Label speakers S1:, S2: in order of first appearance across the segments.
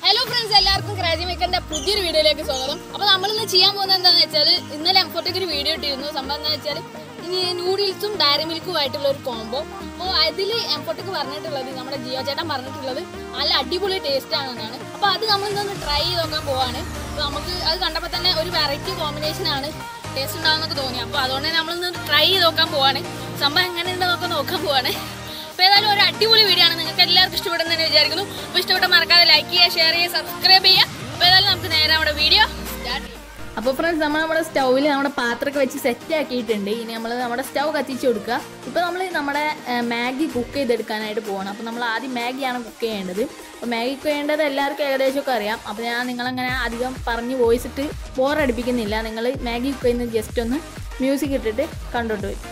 S1: Hello friends എല്ലാവർക്കും ക്രാജി മേക്കറിന്റെ പുതിയൊരു വീഡിയോയിലേക്ക് സ്വാഗതം അപ്പോൾ നമ്മളിന്ന് ചെയ്യാൻ പോകുന്നത് എന്താണെന്ന് വെച്ചാൽ ഇന്നലെ എംഫോട്ടേക്ക് ഒരു വീഡിയോ ഇട്ടിരുന്നു സംഭവം എന്താണെന്ന് വെച്ചാൽ ഇനി നൂഡിൽസും ഡയറി മിൽക്കും ആയിട്ടുള്ള ഒരു കോംബോ അപ്പോൾ അതിൽ എംഫോട്ടേക്ക് പറഞ്ഞിട്ടുള്ളത് നമ്മുടെ ജിയോ ചേട്ടൻ പറഞ്ഞിട്ടുള്ളത് നല്ല അടിപൊളി ടേസ്റ്റ് ആണെന്നാണ് അപ്പോൾ അത് നമ്മൾ ഇന്നൊന്ന് ട്രൈ ചെയ്ത് നോക്കാൻ പോവാണ് അപ്പോൾ നമുക്ക് അത് കണ്ടപ്പോൾ തന്നെ ഒരു വെറൈറ്റി കോമ്പിനേഷൻ ആണ് ടേസ്റ്റ് ഉണ്ടാകുന്നൊക്കെ തോന്നി അപ്പോൾ അതുകൊണ്ട് തന്നെ നമ്മളിന്ന് ട്രൈ ചെയ്ത് നോക്കാൻ പോവാണ് സംഭവം എങ്ങനെയുണ്ടെന്ന് നമുക്ക് നോക്കാൻ പോവാണ് അപ്പോൾ ഏതായാലും ഒരു അടിപൊളി വീഡിയോ ആണ് നിങ്ങൾക്ക് എല്ലാവർക്കും ഇഷ്ടപ്പെടുന്നതെന്ന് വിചാരിക്കുന്നു അപ്പോൾ ഇഷ്ടപ്പെട്ട മറക്കാതെ ലൈക്ക് ചെയ്യുക ഷെയർ ചെയ്യുക സബ്സ്ക്രൈബ് ചെയ്യുക അപ്പോൾ ഏതായാലും നമുക്ക് നേരെ നമ്മുടെ വീഡിയോ സ്റ്റാർട്ട് ചെയ്യാം
S2: അപ്പോൾ ഫ്രണ്ട്സ് നമ്മൾ നമ്മുടെ സ്റ്റൗവിൽ നമ്മുടെ പാത്രമൊക്കെ വെച്ച് സെറ്റ് ആക്കിയിട്ടുണ്ട് ഇനി നമ്മൾ നമ്മുടെ സ്റ്റൗ കത്തിച്ച് കൊടുക്കുക ഇപ്പോൾ നമ്മൾ നമ്മുടെ ആ, മാഗി കുക്ക് ചെയ്തെടുക്കാനായിട്ട് പോകണം അപ്പോൾ നമ്മൾ ആദ്യം മാഗിയാണ് കുക്ക് ചെയ്യേണ്ടത് അപ്പോൾ മാഗി കുക്ക് ചെയ്യേണ്ടത് എല്ലാവർക്കും ഏകദേശമൊക്കെ അറിയാം അപ്പോൾ ഞാൻ നിങ്ങളങ്ങനെ അധികം പറഞ്ഞ് വോയിസ് ഇട്ട് ബോറടിപ്പിക്കുന്നില്ല നിങ്ങൾ മാഗി കുക്ക് ചെയ്യുന്നത് ജസ്റ്റ് ഒന്ന് മ്യൂസിക് ഇട്ടിട്ട് കണ്ടോട്ട് വരും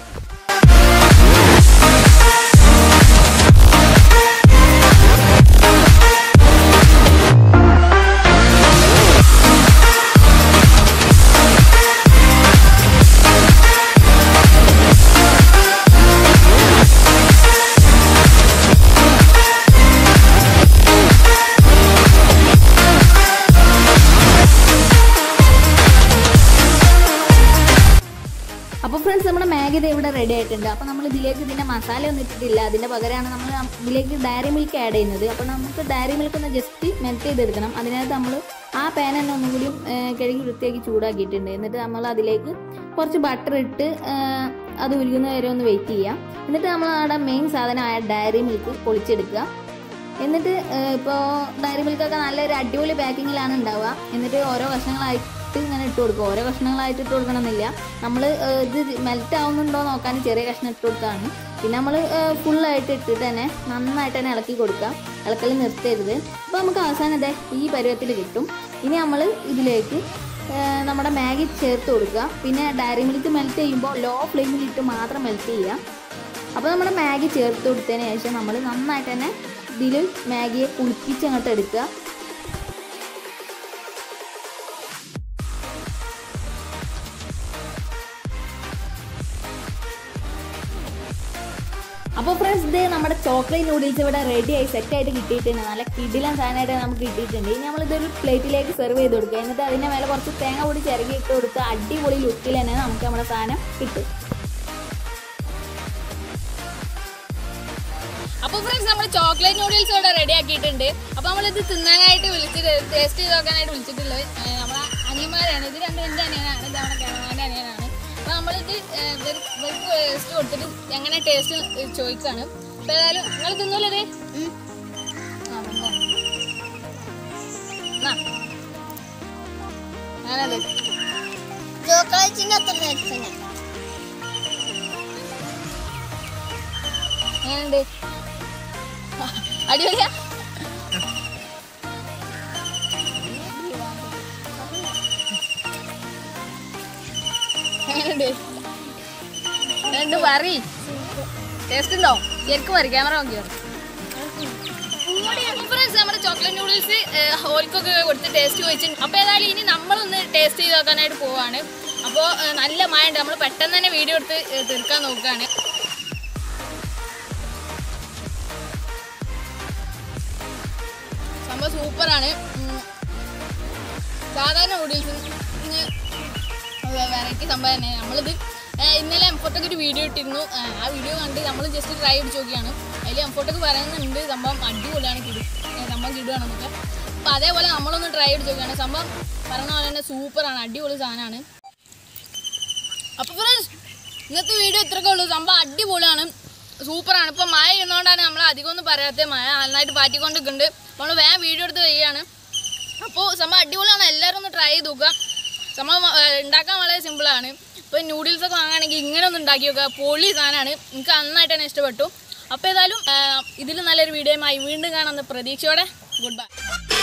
S2: അപ്പോൾ ഫ്രണ്ട്സ് നമ്മുടെ മാഗി ഇത് ഇവിടെ റെഡി ആയിട്ടുണ്ട് അപ്പോൾ നമ്മൾ ഇതിലേക്ക് ഇതിൻ്റെ മസാല ഒന്നും ഇട്ടിട്ടില്ല അതിൻ്റെ പകരമാണ് നമ്മൾ ഇതിലേക്ക് ഡയറി മിൽക്ക് ആഡ് ചെയ്യുന്നത് അപ്പോൾ നമുക്ക് ഡയറി മിൽക്ക് ഒന്ന് ജസ്റ്റ് മെൽറ്റ് ചെയ്തെടുക്കണം അതിനകത്ത് നമ്മൾ ആ പാൻ തന്നെ ഒന്നും കൂടി കഴുകി വൃത്തിയാക്കി ചൂടാക്കിയിട്ടുണ്ട് എന്നിട്ട് നമ്മൾ അതിലേക്ക് കുറച്ച് ബട്ടർ ഇട്ട് ആ, അത് ഉരുകുന്ന വരെ ഒന്ന് വെയിറ്റ് ചെയ്യാം എന്നിട്ട് നമ്മൾ അവിടെ മെയിൻ സാധനമായ ഡയറി മിൽക്ക് പൊളിച്ചെടുക്കുക എന്നിട്ട് ഇപ്പോൾ ഡയറി മിൽക്കൊക്കെ നല്ലൊരു അടിപൊളി പാക്കിങ്ങിലാണ് ഉണ്ടാവുക എന്നിട്ട് ഓരോ കഷ്ണങ്ങളായിട്ട് ഇങ്ങനെ ഇട്ട് കൊടുക്കുക ഓരോ കഷ്ണങ്ങളായിട്ട് ഇട്ട് കൊടുക്കണമെന്നില്ല നമ്മൾ ഇത് മെൽറ്റ് ആവുന്നുണ്ടോ നോക്കാൻ ചെറിയ കഷ്ണം ഇട്ട് കൊടുക്കുകയാണ് പിന്നെ നമ്മൾ ഫുള്ളായിട്ട് ഇട്ടിട്ട് തന്നെ നന്നായിട്ട് തന്നെ ഇളക്കി കൊടുക്കുക ഇളക്കൽ നിർത്തരുത് അപ്പോൾ നമുക്ക് അവസാനം ഇതേ ഈ പരുവത്തിൽ കിട്ടും ഇനി നമ്മൾ ഇതിലേക്ക് ആ, നമ്മുടെ മാഗി ചേർത്ത് കൊടുക്കുക പിന്നെ ഡയറി മിൽക്ക് മെൽറ്റ് ചെയ്യുമ്പോൾ ലോ ഫ്ലെയിമിൽ ഇട്ട് മാത്രം മെൽറ്റ് ചെയ്യുക അപ്പോൾ നമ്മുടെ മാഗി ചേർത്ത് കൊടുത്തതിന് ശേഷം നമ്മൾ നന്നായിട്ട് തന്നെ ഇതിൽ മാഗിയെ കുളിപ്പിച്ച് അങ്ങോട്ട് എടുക്കുക അപ്പോൾ ഫ്രണ്ട്സ് ഇത് നമ്മുടെ ചോക്ലേറ്റ് നൂഡിൽസ് ഇവിടെ റെഡി ആയി സെറ്റ് ആയിട്ട് കിട്ടിയിട്ടുണ്ട് നല്ല കിടിലൻ സാധനമായിട്ട് നമുക്ക് കിട്ടിയിട്ടുണ്ട് ഇനി നമ്മളിതൊരു പ്ലേറ്റിലേക്ക് സെർവ് ചെയ്ത് കൊടുക്കുക എന്നിട്ട് അതിൻ്റെ മേലെ കുറച്ച് തേങ്ങ പൊടി ചിരകി ഇട്ട് കൊടുത്ത് അടിപൊളി ലുക്കിൽ തന്നെ നമുക്ക് നമ്മുടെ സാധനം കിട്ടും
S1: അപ്പോൾ ഫ്രണ്ട്സ് നമ്മൾ ചോക്ലേറ്റ് നൂഡിൽസ് ഇവിടെ റെഡി ആക്കിയിട്ടുണ്ട് അപ്പോൾ നമ്മളിത് തിന്നാനായിട്ട് വിളിച്ചിട്ട് ടേസ്റ്റ് ചെയ്ത് നോക്കാനായിട്ട് വിളിച്ചിട്ടുള്ളത് ഏഹ് നമ്മളെ അനിയന്മാരാണ് ഇത് രണ്ടും എൻ്റെ അനിയനാണ് ഇത് നമ്മുടെ കിഴങ്ങാൻ്റെ അനിയനാണ് അപ്പോൾ നമ്മളിത് ഏഹ് ഇവർ- ഇവർക്ക് ടേസ്റ്റ് കൊടുത്തിട്ട് എങ്ങനെ ടേസ്റ്റ് ചോദിക്കുകയാണ് അപ്പോൾ ഏതായാലും നിങ്ങൾ തിന്നൂലേ ഇത് ആ തിന്നോ. എന്നാ. ഞാനത്
S3: ചോക്ലേറ്റിന്റെ അത്ര രസമില്ല
S1: എങ്ങനെയുണ്ട് അടിപൊളിയാ എങ്ങനെയുണ്ട് രണ്ട് പറ ടേസ്റ്റ് ഉണ്ടോ ശരിക്കും പറ ക്യാമറ നോക്കിയോ ഫ്രണ്ട്സ് നമ്മുടെ ചോക്ലേറ്റ് നൂഡിൽസ് ഹോൽക്കൊക്കെ കൊടുത്ത് ടേസ്റ്റ് ചോദിച്ചിട്ടുണ്ട് അപ്പോൾ ഏതായാലും ഇനി നമ്മളൊന്ന് ടേസ്റ്റ് ചെയ്ത് നോക്കാനായിട്ട് പോവാണ് അപ്പോൾ നല്ല മഴ ഉണ്ട് നമ്മൾ പെട്ടെന്ന് തന്നെ വീഡിയോ എടുത്ത് ഏഹ്, തീർക്കാൻ നോക്കുകയാണ് സംഭവം സൂപ്പറാണ് ഉം. സാധാരണ നൂഡിൽസ് വെറൈറ്റി സംഭവം തന്നെ നമ്മളിത് ഏഹ്, ഇന്നലെ എംഫോട്ടൊക്കെ ഒരു വീഡിയോ ഇട്ടിരുന്നു ഏഹ്, ആ വീഡിയോ കണ്ട് നമ്മൾ ജസ്റ്റ് ട്രൈ അടിച്ച് നോക്കിയാണ് അതിൽ എംഫോട്ടൊക്കെ പറയുന്നുണ്ട് സംഭവം അടിപൊളിയാണ് കിടു ഏഹ്, സംഭവം കിടുകയാണെന്നൊക്കെ അപ്പോൾ അതേപോലെ നമ്മളൊന്ന് ട്രൈ അടിച്ച് നോക്കിയാണ് സംഭവം പറഞ്ഞ പോലെ തന്നെ സൂപ്പറാണ് അടിപൊളി സാധനമാണ് അപ്പോൾ ഫ്രണ്ട്സ് ഇന്നത്തെ വീഡിയോ ഇത്രയൊക്കെ ഉള്ളൂ സംഭവം അടിപൊളിയാണ് സൂപ്പറാണ് ഇപ്പോൾ മഴ ചെയ്യുന്നതുകൊണ്ടാണ് നമ്മൾ അധികം ഒന്നും പറയാത്തത് മഴ നന്നായിട്ട് പാറ്റിക്കൊണ്ടിരിക്കുന്നുണ്ട് നമ്മൾ വേഗം വീഡിയോ എടുത്ത് ചെയ്യുകയാണ് അപ്പോൾ സംഭവം അടിപൊളിയാണ് എല്ലാവരും ഒന്ന് ട്രൈ ചെയ്ത് നോക്കുക സംഭവം ഏഹ്, ഉണ്ടാക്കാൻ വളരെ സിമ്പിളാണ് ഇപ്പോൾ നൂഡിൽസ് ഒക്കെ വാങ്ങുകയാണെങ്കിൽ ഇങ്ങനെ ഒന്ന് ഉണ്ടാക്കി നോക്കുക പൊളി സാധനമാണ് എനിക്ക് നന്നായിട്ട് തന്നെ ഇഷ്ടപ്പെട്ടു അപ്പോൾ ഏതായാലും ഇതിൽ നല്ലൊരു വീഡിയോയുമായി വീണ്ടും കാണാമെന്ന പ്രതീക്ഷയോടെ ഗുഡ് ബൈ